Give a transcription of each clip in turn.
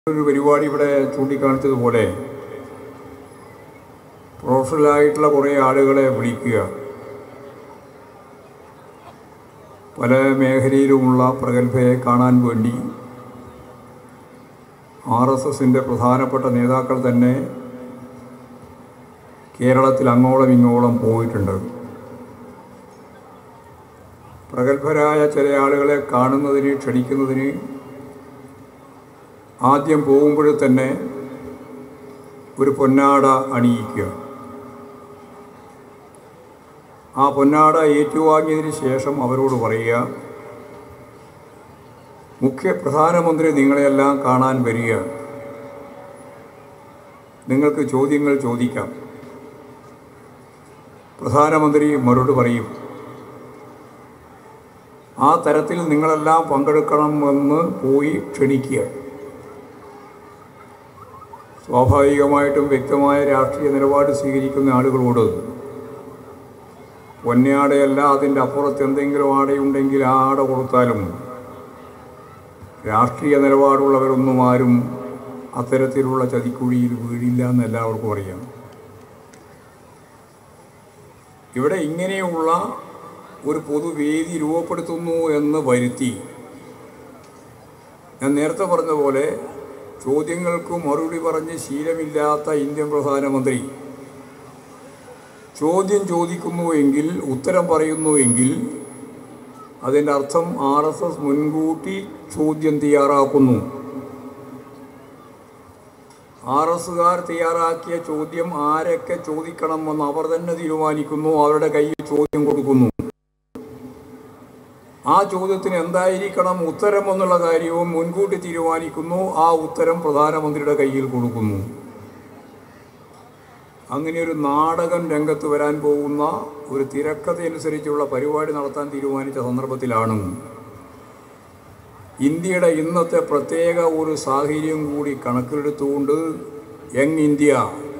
ഒരു പരിപാടി ഇവിടെ ചൂണ്ടിക്കാണിച്ചതുപോലെ പ്രൊഫഷണലായിട്ടുള്ള കുറേ ആളുകളെ വിളിക്കുക പല മേഖലയിലുമുള്ള പ്രഗത്ഭയെ കാണാൻ വേണ്ടി ആർ എസ് എസിൻ്റെ പ്രധാനപ്പെട്ട നേതാക്കൾ തന്നെ കേരളത്തിൽ അങ്ങോളം ഇങ്ങോളം പോയിട്ടുണ്ട് പ്രഗത്ഭരായ ചില ആളുകളെ കാണുന്നതിന് ക്ഷണിക്കുന്നതിന് ആദ്യം പോകുമ്പോൾ തന്നെ ഒരു പൊന്നാട അണിയിക്കുക ആ പൊന്നാട ഏറ്റുവാങ്ങിയതിന് ശേഷം അവരോട് പറയുക മുഖ്യ പ്രധാനമന്ത്രി നിങ്ങളെയെല്ലാം കാണാൻ വരിക നിങ്ങൾക്ക് ചോദ്യങ്ങൾ ചോദിക്കാം പ്രധാനമന്ത്രി മറുപടി പറയും ആ തരത്തിൽ നിങ്ങളെല്ലാം പങ്കെടുക്കണമെന്ന് പോയി ക്ഷണിക്കുക സ്വാഭാവികമായിട്ടും വ്യക്തമായ രാഷ്ട്രീയ നിലപാട് സ്വീകരിക്കുന്ന ആളുകളോട് പൊന്നയാടയല്ല അതിൻ്റെ അപ്പുറത്ത് എന്തെങ്കിലും ആടയുണ്ടെങ്കിൽ ആ ആട കൊടുത്താലും രാഷ്ട്രീയ നിലപാടുള്ളവരൊന്നും ആരും അത്തരത്തിലുള്ള ചതിക്കുഴിയിൽ വീഴില്ല എന്ന് എല്ലാവർക്കും അറിയാം ഇവിടെ ഇങ്ങനെയുള്ള ഒരു പൊതുവേദി രൂപപ്പെടുത്തുന്നു എന്ന് വരുത്തി ഞാൻ നേരത്തെ പറഞ്ഞ പോലെ ചോദ്യങ്ങൾക്ക് മറുപടി പറഞ്ഞ് ശീലമില്ലാത്ത ഇന്ത്യൻ പ്രധാനമന്ത്രി ചോദ്യം ചോദിക്കുന്നുവെങ്കിൽ ഉത്തരം പറയുന്നുവെങ്കിൽ അതിൻ്റെ അർത്ഥം ആർ എസ് എസ് മുൻകൂട്ടി ചോദ്യം തയ്യാറാക്കുന്നു ആർ എസുകാർ തയ്യാറാക്കിയ ചോദ്യം ആരൊക്കെ ചോദിക്കണമെന്ന് അവർ തന്നെ തീരുമാനിക്കുന്നു അവരുടെ കയ്യിൽ ചോദ്യം കൊടുക്കുന്നു ആ ചോദ്യത്തിന് എന്തായിരിക്കണം ഉത്തരം എന്നുള്ള കാര്യവും മുൻകൂട്ടി തീരുമാനിക്കുന്നു ആ ഉത്തരം പ്രധാനമന്ത്രിയുടെ കയ്യിൽ കൊടുക്കുന്നു അങ്ങനെ ഒരു നാടകം രംഗത്ത് വരാൻ പോകുന്ന ഒരു തിരക്കഥയനുസരിച്ചുള്ള പരിപാടി നടത്താൻ തീരുമാനിച്ച സന്ദർഭത്തിലാണ് ഇന്ത്യയുടെ ഇന്നത്തെ പ്രത്യേക ഒരു സാഹചര്യം കൂടി കണക്കിലെടുത്തുകൊണ്ട് young India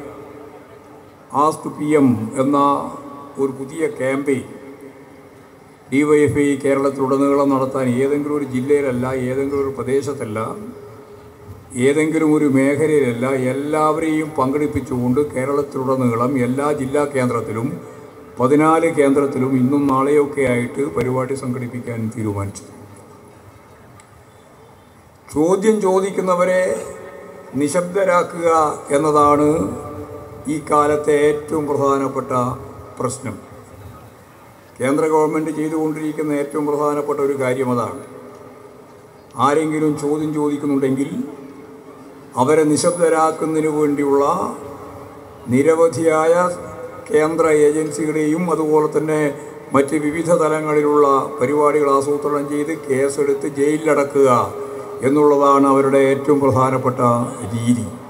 ask P M എന്ന ഒരു പുതിയ ക്യാമ്പയിൻ ഡിവൈഎഫ്ഐ കേരളത്തിലുടനീളം നടത്താൻ ഏതെങ്കിലും ഒരു ജില്ലയിലല്ല ഏതെങ്കിലും ഒരു പ്രദേശത്തല്ല ഏതെങ്കിലും ഒരു മേഖലയിലല്ല എല്ലാവരെയും പങ്കെടുപ്പിച്ചുകൊണ്ട് കേരളത്തിലുടനീളം എല്ലാ ജില്ലാ കേന്ദ്രത്തിലും പതിനാല് കേന്ദ്രത്തിലും ഇന്നും നാളെയൊക്കെ ആയിട്ട് പരിപാടി സംഘടിപ്പിക്കാൻ തീരുമാനിച്ചു ചോദ്യം ചോദിക്കുന്നവരെ നിശബ്ദരാക്കുക എന്നതാണ് ഈ കാലത്തെ ഏറ്റവും പ്രധാനപ്പെട്ട പ്രശ്നം കേന്ദ്ര ഗവൺമെൻറ് ചെയ്തുകൊണ്ടിരിക്കുന്ന ഏറ്റവും പ്രധാനപ്പെട്ട ഒരു കാര്യം അതാണ് ആരെങ്കിലും ചോദ്യം ചോദിക്കുന്നുണ്ടെങ്കിൽ അവരെ നിശബ്ദരാക്കുന്നതിന് വേണ്ടിയുള്ള നിരവധിയായ കേന്ദ്ര ഏജൻസികളെയും അതുപോലെ തന്നെ മറ്റ് വിവിധ തലങ്ങളിലുള്ള പരിപാടികൾ ആസൂത്രണം ചെയ്ത് കേസെടുത്ത് ജയിലിലടക്കുക എന്നുള്ളതാണ് അവരുടെ ഏറ്റവും പ്രധാനപ്പെട്ട രീതി